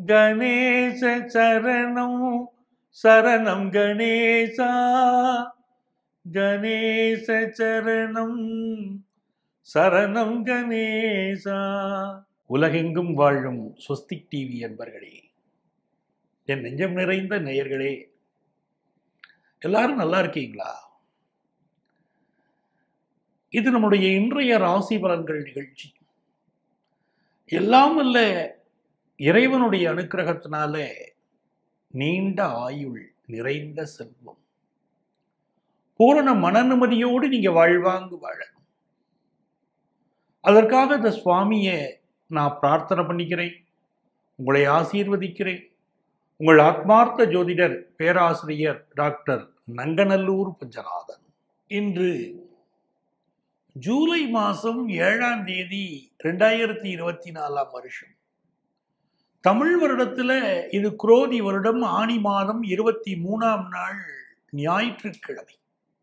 கணேச சரணம் சரணம் கணேசா கணேச சரணம் சரணம் கணேசா உலகெங்கும் வாழும் ஸ்வஸ்திக் டிவி என்பர்களே என் நெஞ்சம் நிறைந்த நேயர்களே எல்லாரும் நல்லா இருக்கீங்களா இது நம்முடைய இன்றைய ராசி பலன்கள் நிகழ்ச்சி எல்லாம் அல்ல இறைவனுடைய அனுக்கிரகத்தினால நீண்ட ஆயுள் நிறைந்த செல்வம் பூரண மன நிம்மதியோடு நீங்க வாழ்வாங்கு வாழணும் அதற்காக இந்த சுவாமியை நான் பிரார்த்தனை பண்ணிக்கிறேன் உங்களை ஆசீர்வதிக்கிறேன் உங்கள் ஆத்மார்த்த ஜோதிடர் பேராசிரியர் டாக்டர் நங்கநல்லூர் பஞ்சநாதன் இன்று ஜூலை மாதம் ஏழாம் தேதி ரெண்டாயிரத்தி இருபத்தி நாலாம் வருஷம் தமிழ் வருடத்தில் இது குரோதி வருடம் ஆணி மாதம் இருபத்தி மூணாம் நாள் ஞாயிற்றுக்கிழமை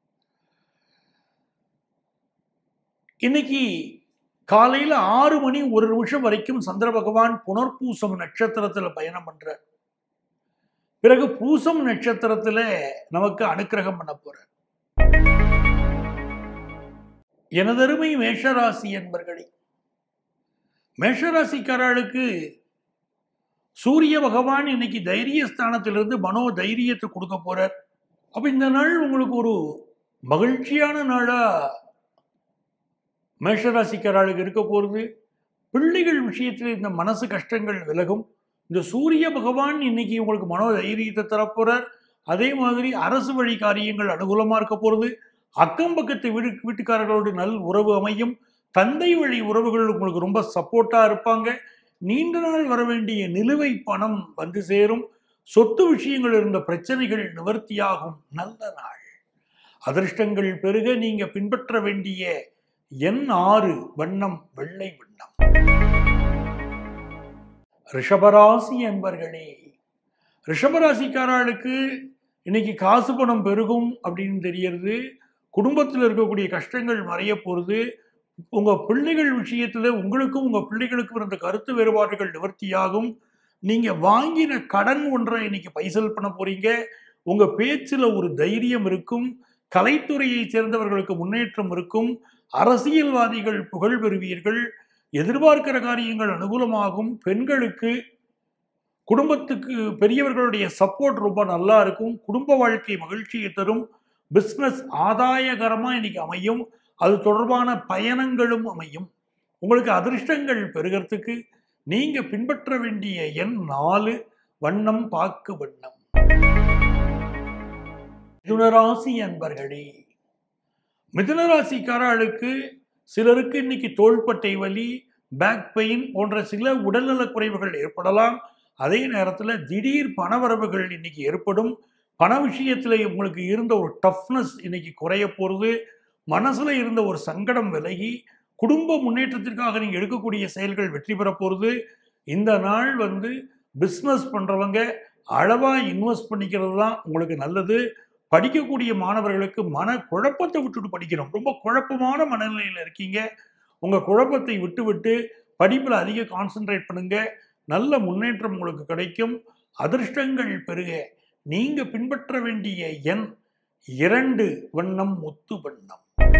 இன்னைக்கு காலையில் ஆறு மணி ஒரு நிமிஷம் வரைக்கும் சந்திர பகவான் புனர்பூசம் நட்சத்திரத்தில் பயணம் பண்றார் பிறகு பூசம் நட்சத்திரத்தில் நமக்கு அனுக்கிரகம் பண்ண போறார் எனதருமை மேஷராசி என்பர்களே மேஷராசிக்காரர்களுக்கு சூரிய பகவான் இன்னைக்கு தைரியஸ்தானத்திலிருந்து மனோ தைரியத்தை கொடுக்க போறார் அப்ப இந்த நாள் உங்களுக்கு ஒரு மகிழ்ச்சியான நாளா மேஷராசிக்காரர்களுக்கு இருக்க போகிறது பிள்ளைகள் விஷயத்தில் இந்த மனசு கஷ்டங்கள் விலகும் இந்த சூரிய பகவான் இன்னைக்கு உங்களுக்கு மனோ தைரியத்தை தரப்போறார் அதே மாதிரி அரசு வழி காரியங்கள் அனுகூலமாக இருக்க போகிறது அக்கம் பக்கத்து வீடு வீட்டுக்காரர்களோடு நல் உறவு அமையும் தந்தை வழி உறவுகள் உங்களுக்கு ரொம்ப சப்போர்ட்டாக இருப்பாங்க நீண்ட நாள் வர வேண்டிய நிலுவை பணம் வந்து சேரும் சொத்து விஷயங்கள் இருந்த பிரச்சனைகள் நிவர்த்தியாகும் நல்ல நாள் அதிர்ஷ்டங்கள் பெருக நீங்க பின்பற்ற வேண்டிய எண் ஆறு வண்ணம் வெள்ளை வண்ணம் ரிஷபராசி என்பர்களே ரிஷபராசிக்காரர்களுக்கு இன்னைக்கு காசு பணம் பெருகும் அப்படின்னு தெரியறது குடும்பத்தில் இருக்கக்கூடிய கஷ்டங்கள் மறைய போகிறது உங்கள் பிள்ளைகள் விஷயத்தில் உங்களுக்கும் உங்கள் பிள்ளைகளுக்கும் இருந்த கருத்து வேறுபாடுகள் நிவர்த்தியாகும் நீங்கள் வாங்கின கடன் ஒன்றை இன்னைக்கு பைசல் பண்ண போறீங்க உங்கள் பேச்சில் ஒரு தைரியம் இருக்கும் கலைத்துறையை சேர்ந்தவர்களுக்கு முன்னேற்றம் இருக்கும் அரசியல்வாதிகள் புகழ் பெறுவீர்கள் எதிர்பார்க்கிற காரியங்கள் அனுகூலமாகும் பெண்களுக்கு குடும்பத்துக்கு பெரியவர்களுடைய சப்போர்ட் ரொம்ப நல்லா இருக்கும் குடும்ப வாழ்க்கை மகிழ்ச்சியை தரும் பிஸ்னஸ் ஆதாயகரமாக இன்னைக்கு அமையும் அது தொடர்பான பயணங்களும் அமையும் உங்களுக்கு அதிர்ஷ்டங்கள் பெறுகிறதுக்கு நீங்க பின்பற்ற வேண்டிய எண் நாலு வண்ணம் பாக்கு வண்ணம் மிதுனராசி அன்பர்களே மிதுனராசிக்காரர்களுக்கு சிலருக்கு இன்னைக்கு தோள்பட்டை வலி பேக் பெயின் போன்ற சில உடல்நலக் குறைவுகள் ஏற்படலாம் அதே நேரத்தில் திடீர் பணவரவுகள் இன்னைக்கு ஏற்படும் பண விஷயத்தில் உங்களுக்கு இருந்த ஒரு டஃப்னஸ் இன்னைக்கு குறைய போகிறது மனசில் இருந்த ஒரு சங்கடம் விலகி குடும்ப முன்னேற்றத்திற்காக நீங்கள் எடுக்கக்கூடிய செயல்கள் வெற்றி பெற போகிறது இந்த நாள் வந்து பிஸ்னஸ் பண்ணுறவங்க அளவாக இன்வெஸ்ட் பண்ணிக்கிறது தான் உங்களுக்கு நல்லது படிக்கக்கூடிய மாணவர்களுக்கு மன குழப்பத்தை விட்டுட்டு படிக்கணும் ரொம்ப குழப்பமான மனநிலையில் இருக்கீங்க உங்கள் குழப்பத்தை விட்டு விட்டு படிப்பில் அதிக கான்சென்ட்ரேட் பண்ணுங்க நல்ல முன்னேற்றம் உங்களுக்கு கிடைக்கும் அதிர்ஷ்டங்கள் பெருக நீங்க பின்பற்ற வேண்டிய எண் இரண்டு வண்ணம் முத்து வண்ணம்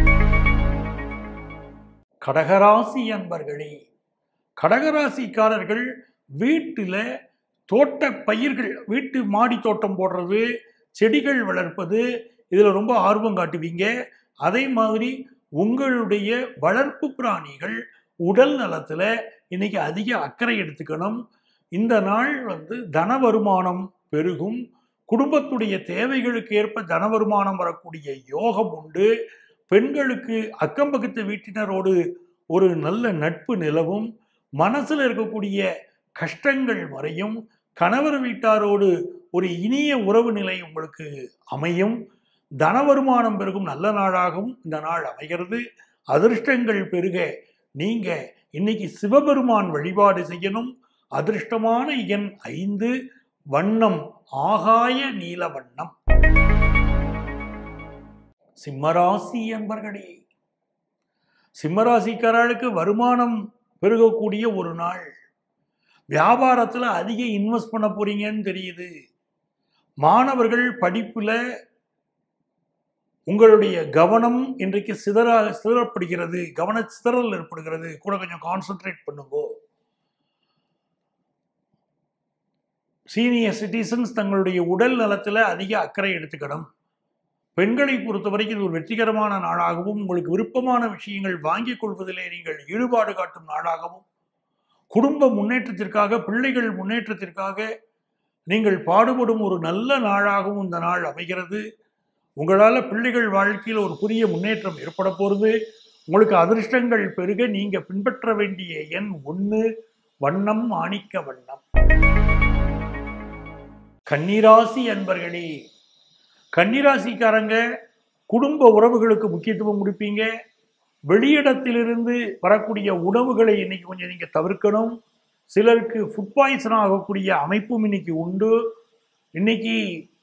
கடகராசி அன்பர்களே கடகராசிக்காரர்கள் வீட்டில் தோட்ட பயிர்கள் வீட்டு மாடி தோட்டம் போடுறது செடிகள் வளர்ப்பது இதில் ரொம்ப ஆர்வம் காட்டுவீங்க அதே மாதிரி உங்களுடைய வளர்ப்பு பிராணிகள் உடல் நலத்தில் இன்னைக்கு அதிக அக்கறை எடுத்துக்கணும் இந்த நாள் வந்து தன வருமானம் பெருகும் குடும்பத்துடைய தேவைகளுக்கு ஏற்ப தன வருமானம் வரக்கூடிய யோகம் உண்டு பெண்களுக்கு அக்கம் பக்கத்து வீட்டினரோடு ஒரு நல்ல நட்பு நிலவும் மனசில் இருக்கக்கூடிய கஷ்டங்கள் மறையும் கணவர் வீட்டாரோடு ஒரு இனிய உறவு நிலை உங்களுக்கு அமையும் தன வருமானம் பெருகும் நல்ல நாளாகவும் இந்த நாள் அமைகிறது அதிர்ஷ்டங்கள் பெருக நீங்க இன்னைக்கு சிவபெருமான் வழிபாடு செய்யணும் அதிர்ஷ்டமான எண் ஐந்து வண்ணம் ஆகாய நீல வண்ணம் சிம்மராசி என்பர்களே சிம்மராசிக்காரர்களுக்கு வருமானம் பெருகக்கூடிய ஒரு நாள் வியாபாரத்துல அதிக இன்வெஸ்ட் பண்ண போறீங்கன்னு தெரியுது மாணவர்கள் படிப்புல உங்களுடைய கவனம் இன்றைக்கு சிதற சிதறப்படுகிறது கவன சிதறல் ஏற்படுகிறது கூட கொஞ்சம் கான்சென்ட்ரேட் பண்ணுங்க சீனியர் சிட்டிசன்ஸ் தங்களுடைய உடல் நலத்துல அதிக அக்கறை எடுத்துக்கணும் பெண்களை பொறுத்த வரைக்கும் இது ஒரு வெற்றிகரமான நாளாகவும் உங்களுக்கு விருப்பமான விஷயங்கள் வாங்கிக் கொள்வதிலே நீங்கள் ஈடுபாடு காட்டும் நாளாகவும் குடும்ப முன்னேற்றத்திற்காக பிள்ளைகள் முன்னேற்றத்திற்காக நீங்கள் பாடுபடும் ஒரு நல்ல நாளாகவும் இந்த நாள் அமைகிறது உங்களால் பிள்ளைகள் வாழ்க்கையில் ஒரு புதிய முன்னேற்றம் ஏற்பட போகிறது உங்களுக்கு அதிர்ஷ்டங்கள் பெருக நீங்க பின்பற்ற வேண்டிய எண் ஒன்று வண்ணம் மாணிக்க வண்ணம் கன்னிராசி அன்பர்களே கன்னிராசிக்காரங்க குடும்ப உறவுகளுக்கு முக்கியத்துவம் கொடுப்பீங்க வெளியிடத்திலிருந்து வரக்கூடிய உணவுகளை இன்னைக்கு கொஞ்சம் நீங்க தவிர்க்கணும் சிலருக்கு ஃபுட் பாய்சன் ஆகக்கூடிய அமைப்பும் இன்னைக்கு உண்டு இன்னைக்கு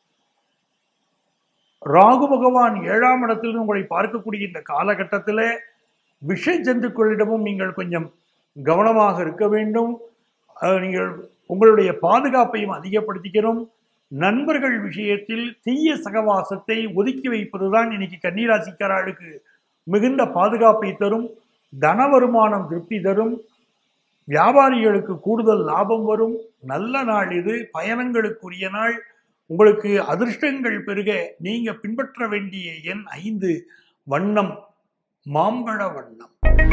ராகு பகவான் ஏழாம் இடத்திலிருந்து உங்களை பார்க்கக்கூடிய இந்த காலகட்டத்தில் விஷ ஜந்துக்களிடமும் நீங்கள் கொஞ்சம் கவனமாக இருக்க வேண்டும் அஹ் நீங்கள் உங்களுடைய பாதுகாப்பையும் அதிகப்படுத்திக்கணும் நண்பர்கள் விஷயத்தில் தீய சகவாசத்தை ஒதுக்கி வைப்பதுதான் இன்னைக்கு கன்னிராசிக்காரர்களுக்கு மிகுந்த பாதுகாப்பை தரும் தன வருமானம் திருப்தி தரும் வியாபாரிகளுக்கு கூடுதல் லாபம் வரும் நல்ல நாள் இது பயணங்களுக்குரிய நாள் உங்களுக்கு அதிர்ஷ்டங்கள் பெருக நீங்க பின்பற்ற வேண்டிய எண் ஐந்து வண்ணம் மாம்பழ வண்ணம்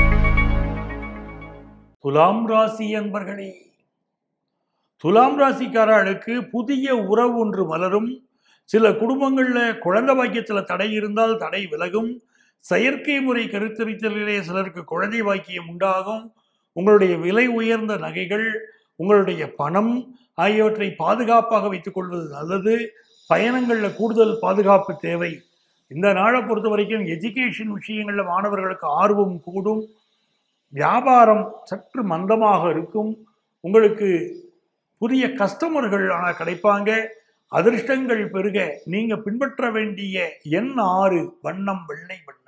துலாம் ராசி என்பர்களே துலாம் ராசிக்காரர்களுக்கு புதிய உறவு ஒன்று மலரும் சில குடும்பங்கள்ல குழந்தை பாக்கியத்துல தடை இருந்தால் தடை விலகும் செயற்கை முறை கருத்தரித்தலிலே சிலருக்கு குழந்தை பாக்கியம் உண்டாகும் உங்களுடைய விலை உயர்ந்த நகைகள் உங்களுடைய பணம் ஆகியவற்றை பாதுகாப்பாக வைத்துக் கொள்வது நல்லது பயணங்களில் கூடுதல் பாதுகாப்பு தேவை இந்த நாளை பொறுத்த வரைக்கும் எஜுகேஷன் விஷயங்களில் மாணவர்களுக்கு ஆர்வம் கூடும் வியாபாரம் சற்று மந்தமாக இருக்கும் உங்களுக்கு புதிய கஸ்டமர்கள் ஆனால் கிடைப்பாங்க அதிர்ஷ்டங்கள் பெருக நீங்க பின்பற்ற வேண்டிய எண் ஆறு வண்ணம் வெள்ளை வண்ணம்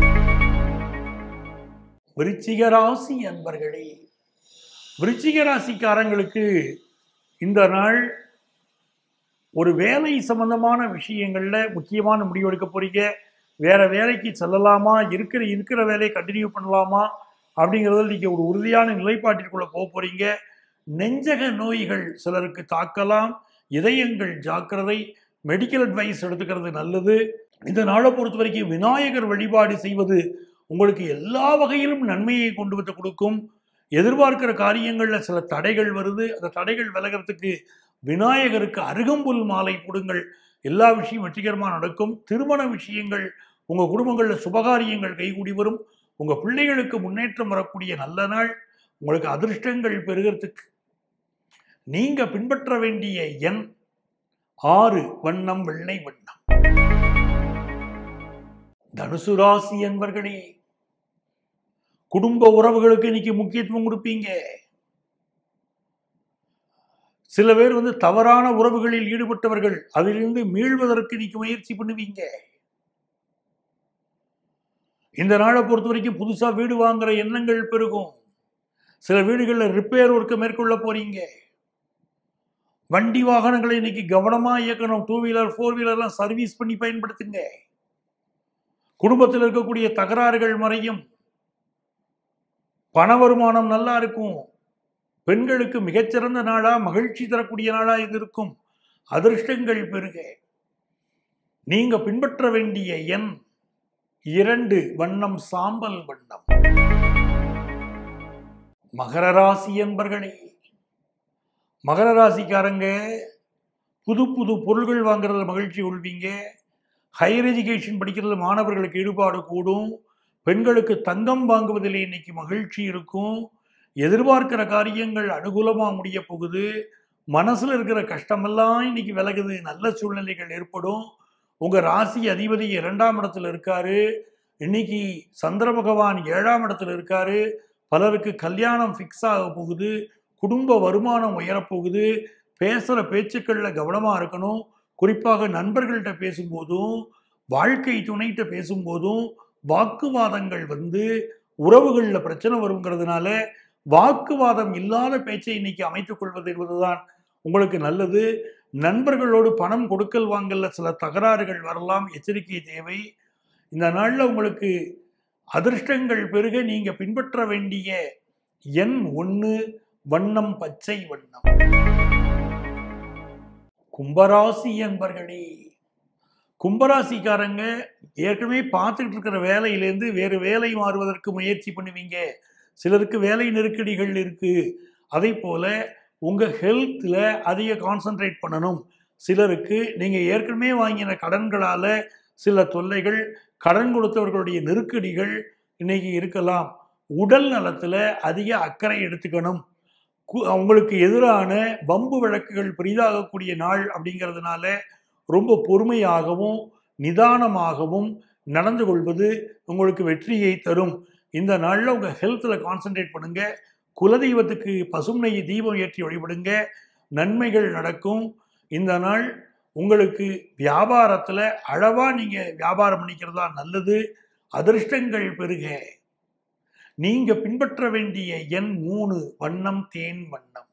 விருச்சிக ராசி அன்பர்களே விருச்சிக ராசிக்காரங்களுக்கு இந்த நாள் ஒரு வேலை சம்பந்தமான விஷயங்கள்ல முக்கியமான முடிவு எடுக்க போறீங்க வேற வேலைக்கு செல்லலாமா இருக்கிற இருக்கிற வேலையை கண்டினியூ பண்ணலாமா அப்படிங்கிறதுல நீங்க ஒரு உறுதியான நிலைப்பாட்டிற்குள்ள போக போறீங்க நெஞ்சக நோய்கள் சிலருக்கு தாக்கலாம் இதயங்கள் ஜாக்கிரதை மெடிக்கல் அட்வைஸ் எடுத்துக்கிறது நல்லது இந்த நாளை பொறுத்த வரைக்கும் விநாயகர் வழிபாடு செய்வது உங்களுக்கு எல்லா வகையிலும் நன்மையை கொண்டு வந்து கொடுக்கும் எதிர்பார்க்கிற காரியங்களில் சில தடைகள் வருது அந்த தடைகள் விலகிறதுக்கு விநாயகருக்கு அருகம்புல் மாலை போடுங்கள் எல்லா விஷயம் வெற்றிகரமாக நடக்கும் திருமண விஷயங்கள் உங்கள் குடும்பங்களில் சுபகாரியங்கள் கைகூடி வரும் உங்கள் பிள்ளைகளுக்கு முன்னேற்றம் வரக்கூடிய நல்ல நாள் உங்களுக்கு அதிர்ஷ்டங்கள் பெறுகிறதுக்கு நீங்க பின்பற்ற வேண்டிய எண் ஆறு வண்ணம் வெள்ளை வண்ணம் தனுசு ராசி என்பர்களே குடும்ப உறவுகளுக்கு இன்னைக்கு முக்கியத்துவம் கொடுப்பீங்க சில பேர் வந்து தவறான உறவுகளில் ஈடுபட்டவர்கள் அதிலிருந்து மீள்வதற்கு இன்னைக்கு முயற்சி பண்ணுவீங்க இந்த நாளை பொறுத்த வரைக்கும் புதுசா வீடு வாங்குற எண்ணங்கள் பெருகும் சில வீடுகளில் ரிப்பேர் ஒர்க்கை மேற்கொள்ள போறீங்க வண்டி வாகனங்களை இன்னைக்கு கவனமா இயக்கணும் டூ வீலர் ஃபோர் வீலர்லாம் சர்வீஸ் பண்ணி பயன்படுத்துங்க குடும்பத்தில் இருக்கக்கூடிய தகராறுகள் மறையும் பண வருமானம் நல்லா இருக்கும் பெண்களுக்கு மிகச்சிறந்த நாளா மகிழ்ச்சி தரக்கூடிய நாளா இது இருக்கும் அதிர்ஷ்டங்கள் பெருக நீங்க பின்பற்ற வேண்டிய எண் இரண்டு வண்ணம் சாம்பல் வண்ணம் மகர ராசி என்பர்களே மகர ராசிக்காரங்க புது புது பொருள்கள் வாங்குறதுல மகிழ்ச்சி கொள்வீங்க ஹையர் எஜுகேஷன் படிக்கிறது மாணவர்களுக்கு ஈடுபாடு கூடும் பெண்களுக்கு தங்கம் வாங்குவதில் இன்னைக்கு மகிழ்ச்சி இருக்கும் எதிர்பார்க்கிற காரியங்கள் அனுகூலமாக முடிய போகுது மனசுல இருக்கிற கஷ்டமெல்லாம் இன்னைக்கு விலகுது நல்ல சூழ்நிலைகள் ஏற்படும் உங்க ராசி அதிபதி இரண்டாம் இடத்துல இருக்காரு இன்னைக்கு சந்திர பகவான் ஏழாம் இடத்துல இருக்காரு பலருக்கு கல்யாணம் ஃபிக்ஸ் ஆக போகுது குடும்ப வருமானம் உயரப்போகுது பேசுகிற பேச்சுக்களில் கவனமாக இருக்கணும் குறிப்பாக நண்பர்கள்ட்ட பேசும்போதும் வாழ்க்கை துணைகிட்ட பேசும்போதும் வாக்குவாதங்கள் வந்து உறவுகளில் பிரச்சனை வருங்கிறதுனால வாக்குவாதம் இல்லாத பேச்சை இன்னைக்கு அமைத்துக் கொள்வது என்பதுதான் உங்களுக்கு நல்லது நண்பர்களோடு பணம் கொடுக்கல் வாங்கல்ல சில தகராறுகள் வரலாம் எச்சரிக்கை தேவை இந்த நாள்ல உங்களுக்கு அதிர்ஷ்டங்கள் பெருக நீங்க பின்பற்ற வேண்டிய எண் ஒன்று வண்ணம் பச்சை வண்ணம் கும்பராசி என்பர்களே கும்பராசிக்காரங்க ஏற்கனவே பார்த்துக்கிட்டு இருக்கிற வேலையிலேருந்து வேறு வேலை மாறுவதற்கு முயற்சி பண்ணுவீங்க சிலருக்கு வேலை நெருக்கடிகள் இருக்கு அதே போல உங்க ஹெல்த்ல அதிக கான்சென்ட்ரேட் பண்ணணும் சிலருக்கு நீங்க ஏற்கனவே வாங்கின கடன்களால சில தொல்லைகள் கடன் கொடுத்தவர்களுடைய நெருக்கடிகள் இன்னைக்கு இருக்கலாம் உடல் நலத்துல அதிக அக்கறை எடுத்துக்கணும் கு- உங்களுக்கு எதிரான வம்பு வழக்குகள் பெரிதாகக்கூடிய நாள் அப்படிங்கிறதுனால ரொம்ப பொறுமையாகவும் நிதானமாகவும் நடந்து கொள்வது உங்களுக்கு வெற்றியை தரும் இந்த நாளில் உங்கள் ஹெல்த்தில் கான்சென்ட்ரேட் பண்ணுங்க குலதெய்வத்துக்கு பசுமை தீபம் ஏற்றி வழிபடுங்க நன்மைகள் நடக்கும் இந்த நாள் உங்களுக்கு வியாபாரத்தில் அளவாக நீங்கள் வியாபாரம் பண்ணிக்கிறதா நல்லது அதிர்ஷ்டங்கள் பெருக நீங்க பின்பற்ற வேண்டிய எண் மூணு வண்ணம் தேன் வண்ணம்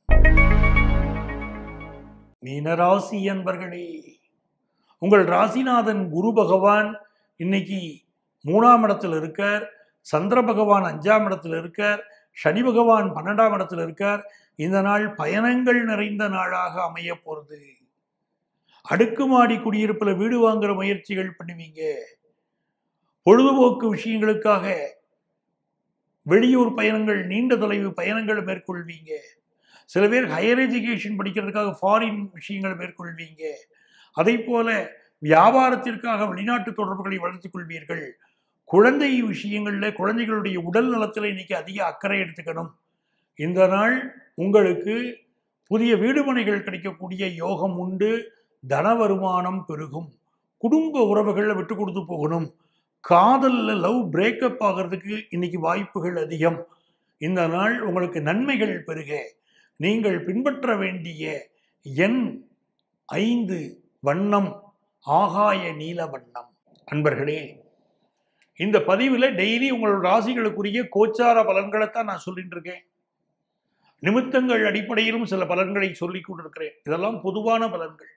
மீனராசி என்பர்களே உங்கள் ராசிநாதன் குரு பகவான் இன்னைக்கு மூணாம் இடத்துல இருக்கார் சந்திர பகவான் அஞ்சாம் இடத்துல இருக்கார் சனி பகவான் பன்னெண்டாம் இடத்துல இருக்கார் இந்த நாள் பயணங்கள் நிறைந்த நாளாக அமைய போறது அடுக்குமாடி குடியிருப்புல வீடு வாங்குற முயற்சிகள் பண்ணுவீங்க பொழுதுபோக்கு விஷயங்களுக்காக வெளியூர் பயணங்கள் நீண்ட தொலைவு பயணங்கள் மேற்கொள்வீங்க சில பேர் ஹையர் எஜுகேஷன் படிக்கிறதுக்காக ஃபாரின் விஷயங்கள் மேற்கொள்வீங்க அதே போல வியாபாரத்திற்காக வெளிநாட்டு தொடர்புகளை வளர்த்துக் கொள்வீர்கள் குழந்தை விஷயங்கள்ல குழந்தைகளுடைய உடல் நலத்தில் இன்னைக்கு அதிக அக்கறை எடுத்துக்கணும் இந்த நாள் உங்களுக்கு புதிய வீடுமனைகள் கிடைக்கக்கூடிய யோகம் உண்டு தன வருமானம் பெருகும் குடும்ப உறவுகளை விட்டு கொடுத்து போகணும் காதல்ல லவ் பிரேக்கப் ஆகிறதுக்கு இன்னைக்கு வாய்ப்புகள் அதிகம் இந்த நாள் உங்களுக்கு நன்மைகள் பெருக நீங்கள் பின்பற்ற வேண்டிய எண் ஐந்து வண்ணம் ஆகாய நீல வண்ணம் அன்பர்களே இந்த பதிவில் டெய்லி உங்களோட ராசிகளுக்குரிய கோச்சார பலன்களை தான் நான் சொல்லிட்டு இருக்கேன் நிமித்தங்கள் அடிப்படையிலும் சில பலன்களை சொல்லிக் கொண்டிருக்கிறேன் இதெல்லாம் பொதுவான பலன்கள்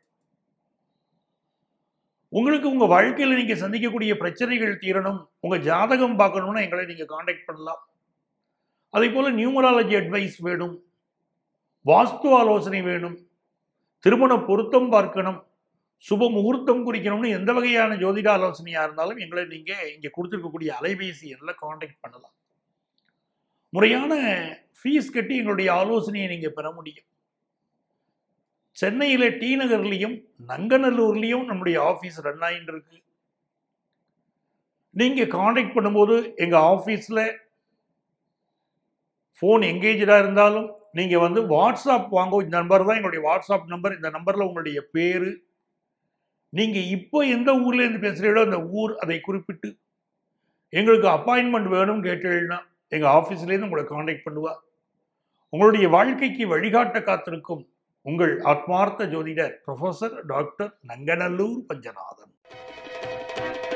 உங்களுக்கு உங்க வாழ்க்கையில நீங்க சந்திக்கக்கூடிய பிரச்சனைகள் தீரணும் உங்க ஜாதகம் பார்க்கணும்னா எங்களை நீங்க காண்டாக்ட் பண்ணலாம் அதே போல நியூமராலஜி அட்வைஸ் வேணும் வாஸ்து ஆலோசனை வேணும் திருமண பொருத்தம் பார்க்கணும் சுப முகூர்த்தம் குறிக்கணும்னு எந்த வகையான ஜோதிட ஆலோசனையா இருந்தாலும் எங்களை நீங்க இங்க கொடுத்துருக்கக்கூடிய அலைபேசி எல்லாம் காண்டாக்ட் பண்ணலாம் முறையான ஃபீஸ் கட்டி எங்களுடைய ஆலோசனையை நீங்க பெற முடியும் சென்னையில டி நகர்லையும் நங்கநல்லூர்லயும் நம்முடைய ஆபீஸ் ரன் ஆகிட்டு இருக்கு நீங்க காண்டாக்ட் பண்ணும்போது எங்க ஆபீஸ்ல ஃபோன் எங்கேஜா இருந்தாலும் நீங்க வந்து வாட்ஸ்அப் வாங்க இந்த நம்பர் தான் எங்களுடைய வாட்ஸ்அப் நம்பர் இந்த நம்பர்ல உங்களுடைய பேரு நீங்க இப்போ எந்த ஊர்ல இருந்து பேசுறீங்களோ அந்த ஊர் அதை குறிப்பிட்டு எங்களுக்கு அப்பாயின்மெண்ட் வேணும் கேட்டீங்கன்னா எங்க ஆபீஸ்ல இருந்து உங்களை காண்டாக்ட் பண்ணுவா உங்களுடைய வாழ்க்கைக்கு வழிகாட்ட காத்திருக்கும் உங்கள் ஆத்மார்த்த ஜோதிடர் ப்ரொஃபசர் டாக்டர் நங்கநல்லூர் பஞ்சநாதன்